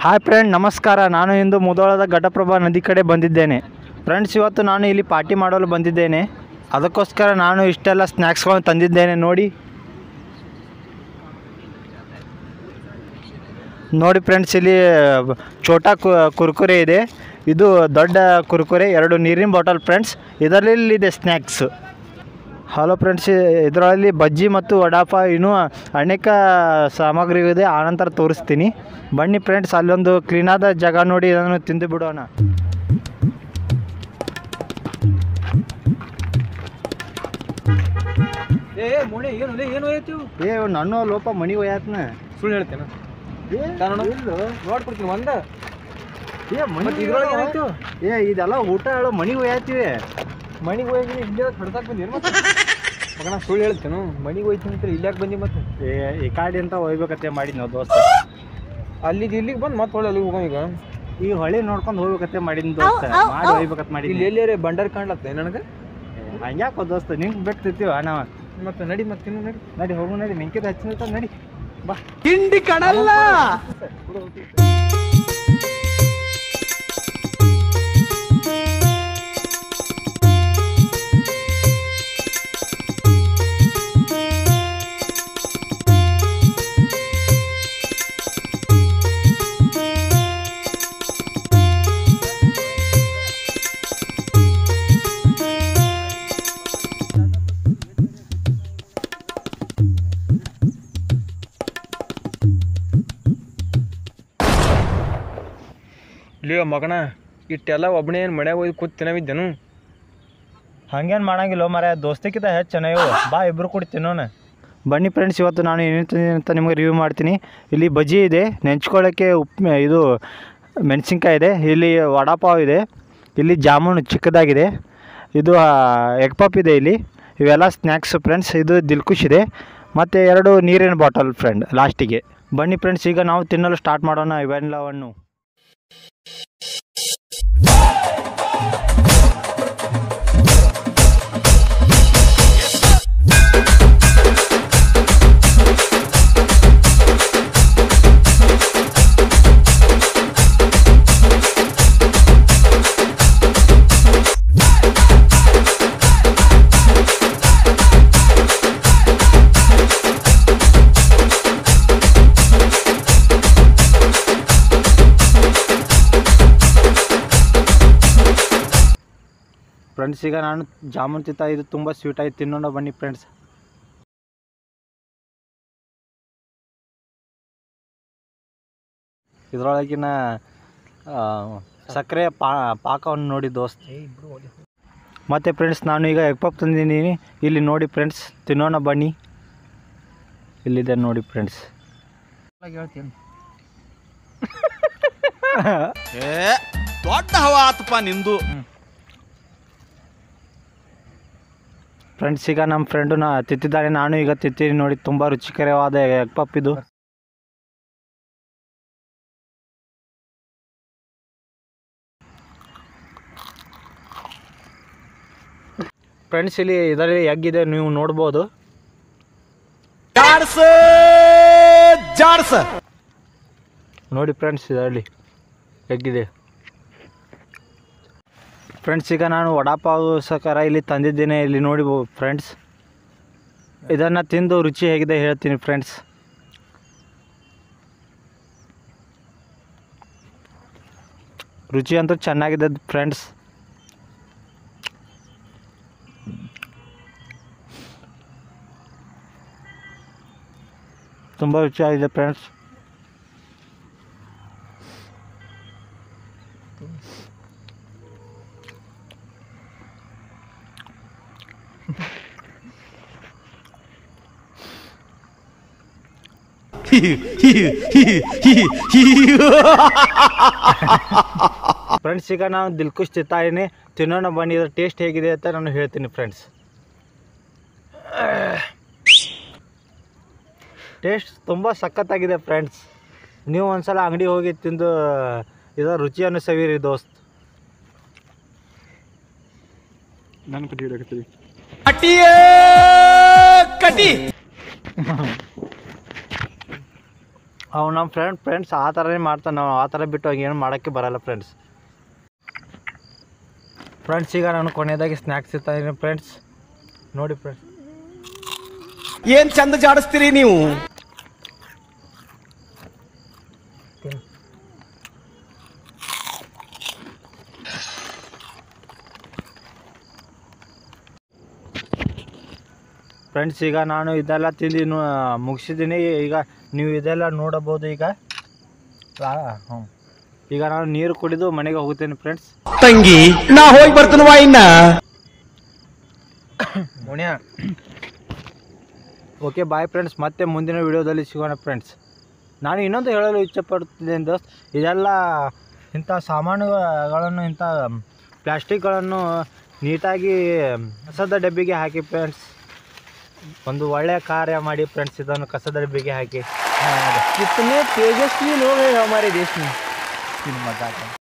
hi friend ನಮಸ್ಕಾರ ನಾನು ಇಂದು ಮುಧೋಳದ ಘಟಪ್ರಭಾ ನದಿ ಕಡೆ ಬಂದಿದ್ದೇನೆ ಫ್ರೆಂಡ್ಸ್ ಇವತ್ತು ನಾನು ಇಲ್ಲಿ ಪಾರ್ಟಿ ಮಾಡಲು ಬಂದಿದ್ದೇನೆ ಅದಕ್ಕೋಸ್ಕರ ನಾನು ಇಷ್ಟೆಲ್ಲ ಸ್ನ್ಯಾಕ್ಸ್ಗಳನ್ನು ತಂದಿದ್ದೇನೆ ನೋಡಿ ನೋಡಿ ಫ್ರೆಂಡ್ಸ್ ಇಲ್ಲಿ ಛೋಟಾ ಕು ಕುರ್ಕುರೆ ಇದೆ ಇದು ದೊಡ್ಡ ಕುರ್ಕುರೆ ಎರಡು ನೀರಿನ ಬಾಟಲ್ ಫ್ರೆಂಡ್ಸ್ ಇದರಲ್ಲಿದೆ ಸ್ನ್ಯಾಕ್ಸ್ ಹಲೋ ಫ್ರೆಂಡ್ಸ್ ಇದರಲ್ಲಿ ಬಜ್ಜಿ ಮತ್ತು ವಡಾಪ ಇನ್ನೂ ಅನೇಕ ಸಾಮಗ್ರಿ ಇದೆ ಆನಂತರ ತೋರಿಸ್ತೀನಿ ಬನ್ನಿ ಫ್ರೆಂಡ್ಸ್ ಅಲ್ಲೊಂದು ಕ್ಲೀನಾದ ಜಾಗ ನೋಡಿ ಇದನ್ನು ತಿಂದು ಬಿಡೋಣ ಏ ಮೊಣೆ ಏನು ಲೇ, ಏನು ಹೋಯ್ತು ಏ ನನ್ನ ಲೋಪ ಮಣಿ ಒಯ್ಯಾತ್ನ ಸುಳ್ಳು ಹೇಳ್ತೇನೆ ನಾನು ನೋಡ್ಕೊಡ್ತೀನಿ ಒಂದ ಏ ಮತ್ತೆ ಇದ್ರೊಳಗೆ ಏನಾಯ್ತು ಏ ಇದೆಲ್ಲ ಊಟ ಹೇಳೋ ಮಣಿ ಒಯ್ಯಾತಿವಿ ಮಣಿಗೆ ಹೋಗಿ ಇಲ್ಲೇ ಹೊಡ್ದಾಕ್ ಬಂದಿ ಮತ್ತೆ ಮಗನ ಸುಳ್ಳು ಹೇಳ್ತೇನು ಮಣಿಗೆ ಹೋಯ್ತೀನಿ ಅಂತ ಇಲ್ಲಿ ಯಾಕೆ ಬಂದಿ ಮತ್ತೆ ಏ ಈ ಕಾಡಿ ಅಂತ ಒಯ್ಬೇಕತ್ತೆ ಮಾಡಿದ್ ನಾವು ದೋಸ್ತ ಅಲ್ಲಿಗೆ ಇಲ್ಲಿಗೆ ಬಂದು ಮತ್ತೆ ಹೊಳೆ ಅಲ್ಲಿಗೆ ಹೋಗೋ ಈಗ ಈಗ ಹೊಳೆ ನೋಡ್ಕೊಂಡು ಹೋಗ್ಬೇಕತ್ತೆ ಮಾಡಿದ್ ದೋಸ್ತ ಮಾಡಿ ಒಯ್ಬೇಕತ್ ಇಲ್ಲಿ ಮಾಡಿದ್ವಿ ಎಲ್ಲೇ ಬಂಡರ್ ಕಾಣ್ಲತ್ತೆ ನನಗೆ ಹಂಗ್ಯಾಕೋ ದೋಸ್ತ ನಿಂಗೆ ಬೆಕ್ತಿರ್ತೀವ ನಾವ ಮತ್ತೆ ನಡಿ ಮತ್ತೆ ತಿನ್ನು ನಡಿ ನಡಿ ಹೋಗು ನಡಿ ಮಿಂಕಿದ ಹಚ್ಚಿನ ನಡಿ ಬಾ ತಿಂಡಿ ಕಡಲ್ಲ ಇಲ್ಲಿ ಮಗನ ಇಟ್ಟೆಲ್ಲ ಒಬ್ಬನೇ ಏನು ಮನ್ಯಾಗ ಹೋಗಿ ಕೂತ್ ತಿನ್ನವಿದ್ದೇನು ಹಂಗೇನು ಮಾಡಂಗಿಲ್ಲ ಮರ ದೋಸ್ತಿಕ್ಕಿಂತ ಹೆಚ್ಚು ಚೆನ್ನಾಗಿವು ಬಾ ಇಬ್ರು ಕೂಡ ತಿನ್ನೋಣ ಬನ್ನಿ ಫ್ರೆಂಡ್ಸ್ ಇವತ್ತು ನಾನು ಏನೇನು ತಂದಿದ್ದೀನಿ ಅಂತ ನಿಮಗೆ ರಿವ್ಯೂ ಮಾಡ್ತೀನಿ ಇಲ್ಲಿ ಬಜ್ಜಿ ಇದೆ ನೆಂಚ್ಕೊಳ್ಳೋಕ್ಕೆ ಉಪ್ಪು ಇದು ಮೆಣಸಿನ್ಕಾಯಿ ಇದೆ ಇಲ್ಲಿ ವಡಾಪಾವ್ ಇದೆ ಇಲ್ಲಿ ಜಾಮೂನು ಚಿಕ್ಕದಾಗಿದೆ ಇದು ಎಗ್ ಪಪ್ ಇದೆ ಇಲ್ಲಿ ಇವೆಲ್ಲ ಸ್ನ್ಯಾಕ್ಸ್ ಫ್ರೆಂಡ್ಸ್ ಇದು ದಿಲ್ಕುಶ್ ಇದೆ ಮತ್ತು ಎರಡು ನೀರಿನ ಬಾಟಲ್ ಫ್ರೆಂಡ್ ಲಾಸ್ಟಿಗೆ ಬನ್ನಿ ಫ್ರೆಂಡ್ಸ್ ಈಗ ನಾವು ತಿನ್ನಲು ಸ್ಟಾರ್ಟ್ ಮಾಡೋಣ ಇವೆಲ್ಲವನ್ನು ಫ್ರೆಂಡ್ಸ್ ಈಗ ನಾನು ಜಾಮೂನ್ ತಿಂತ ಇದು ತುಂಬ ಸ್ವೀಟ್ ಆಗಿ ತಿನ್ನೋಣ ಬನ್ನಿ ಫ್ರೆಂಡ್ಸ್ ಇದರೊಳಗಿನ ಆ, ಸಕ್ಕರೆ ಪಾ ಪಾಕವನ್ನು ನೋಡಿ ದೋಸ್ತ್ ಮತ್ತು ಫ್ರೆಂಡ್ಸ್ ನಾನು ಈಗ ಎಗ್ ಪಪ್ ತಂದಿದ್ದೀನಿ ಇಲ್ಲಿ ನೋಡಿ ಫ್ರೆಂಡ್ಸ್ ತಿನ್ನೋಣ ಬನ್ನಿ ಇಲ್ಲಿದೆ ನೋಡಿ ಫ್ರೆಂಡ್ಸ್ ಹೇಳ್ತೀನಿ ದೊಡ್ಡ ಹವಾ ಆತಪ್ಪ ನಿಂದು ಫ್ರೆಂಡ್ಸ್ ಈಗ ನಮ್ಮ ಫ್ರೆಂಡು ನಾ ತಿಂತಿದ್ದಾನೆ ನಾನು ಈಗ ತಿಂತೀನಿ ನೋಡಿ ತುಂಬ ರುಚಿಕರವಾದ ಎಗ್ ಪಪ್ ಇದು ಫ್ರೆಂಡ್ಸ್ ಇಲ್ಲಿ ಇದರಲ್ಲಿ ಎಗ್ ಇದೆ ನೀವು ನೋಡ್ಬೋದು ಜಾಡ್ಸ ಜಾಡ್ಸ ನೋಡಿ ಫ್ರೆಂಡ್ಸ್ ಇದರಲ್ಲಿ ಎಗ್ ಇದೆ ಫ್ರೆಂಡ್ಸ್ ಈಗ ನಾನು ವಡಾಪಾವ್ ಸಕರ ಇಲ್ಲಿ ತಂದಿದ್ದೇನೆ ಇಲ್ಲಿ ನೋಡಿ ಫ್ರೆಂಡ್ಸ್ ಇದನ್ನು ತಿಂದು ರುಚಿ ಹೇಗಿದೆ ಹೇಳ್ತೀನಿ ಫ್ರೆಂಡ್ಸ್ ರುಚಿ ಅಂತೂ ಚೆನ್ನಾಗಿದೆ ಫ್ರೆಂಡ್ಸ್ ತುಂಬ ರುಚಿಯಾಗಿದೆ ಫ್ರೆಂಡ್ಸ್ ಫ್ರೆಂಡ್ಸ್ ಈಗ ನಾನು ದಿಲ್ಕುಶ್ ತಿಂತಾ ಇದೀನಿ ತಿನ್ನೋಣ ಬನ್ನಿ ಇದ್ರ ಟೇಸ್ಟ್ ಹೇಗಿದೆ ಅಂತ ನಾನು ಹೇಳ್ತೀನಿ ಫ್ರೆಂಡ್ಸ್ ಟೇಸ್ಟ್ ತುಂಬ ಸಖತ್ತಾಗಿದೆ ಫ್ರೆಂಡ್ಸ್ ನೀವು ಒಂದ್ಸಲ ಅಂಗಡಿ ಹೋಗಿ ತಿಂದು ಇದರ ರುಚಿಯನ್ನು ಸವಿರಿ ದೋಸ್ತ್ ನಾನು ಕಟ್ಟಿ ಹಿಡಕತ್ತೀವಿ ಕಟಿಯ ಕಟಿ ಅವು ನಮ್ಮ ಫ್ರೆಂಡ್ ಫ್ರೆಂಡ್ಸ್ ಆ ಥರನೇ ಮಾಡ್ತಾನೆ ನಾವು ಆ ಥರ ಬಿಟ್ಟು ಅವಾಗ ಏನು ಮಾಡೋಕ್ಕೆ ಬರಲ್ಲ ಫ್ರೆಂಡ್ಸ್ ಫ್ರೆಂಡ್ಸ್ ಈಗ ನಾನು ಕೊನೆಯದಾಗಿ ಸ್ನ್ಯಾಕ್ಸ್ ಇರ್ತಾ ಇದ್ದೀನಿ ಫ್ರೆಂಡ್ಸ್ ನೋಡಿ ಫ್ರೆಂಡ್ಸ್ ಏನ್ ಚಂದ ಜಾಡಿಸ್ತೀರಿ ನೀವು ಫ್ರೆಂಡ್ಸ್ ಈಗ ನಾನು ಇದೆಲ್ಲ ತಿಂದು ಇನ್ನು ಮುಗಿಸಿದ್ದೀನಿ ಈಗ ನೀವು ಇದೆಲ್ಲ ನೋಡಬಹುದು ಈಗ ಹ್ಞೂ ಈಗ ನಾನು ನೀರು ಕುಡಿದು ಮನೆಗೆ ಹೋಗುತ್ತೇನೆ ಫ್ರೆಂಡ್ಸ್ ತಂಗಿ ನಾ ಹೋಗಿ ಬರ್ತೀನವಾ ಇನ್ನ ಮುಣ್ಯ ಓಕೆ ಬಾಯ್ ಫ್ರೆಂಡ್ಸ್ ಮತ್ತೆ ಮುಂದಿನ ವಿಡಿಯೋದಲ್ಲಿ ಸಿಗೋಣ ಫ್ರೆಂಡ್ಸ್ ನಾನು ಇನ್ನೊಂದು ಹೇಳಲು ಇಚ್ಛೆಪಡುತ್ತಿದ್ದೇನೆ ದೋಸ್ತ್ ಇದೆಲ್ಲ ಇಂಥ ಸಾಮಾನುಗಳನ್ನು ಇಂಥ ಪ್ಲಾಸ್ಟಿಕ್ಗಳನ್ನು ನೀಟಾಗಿ ಕಸದ ಡಬ್ಬಿಗೆ ಹಾಕಿ ಫ್ರೆಂಡ್ಸ್ ಒಂದು ಒಳ್ಳೆಯ ಕಾರ್ಯ ಮಾಡಿ ಫ್ರೆಂಡ್ಸ್ ಇದನ್ನು ಕಸದ ಡಬ್ಬಿಗೆ ಹಾಕಿ कितने तेजस्वी लोग हैं हमारे देश में ಇದು ಮಜಾಕ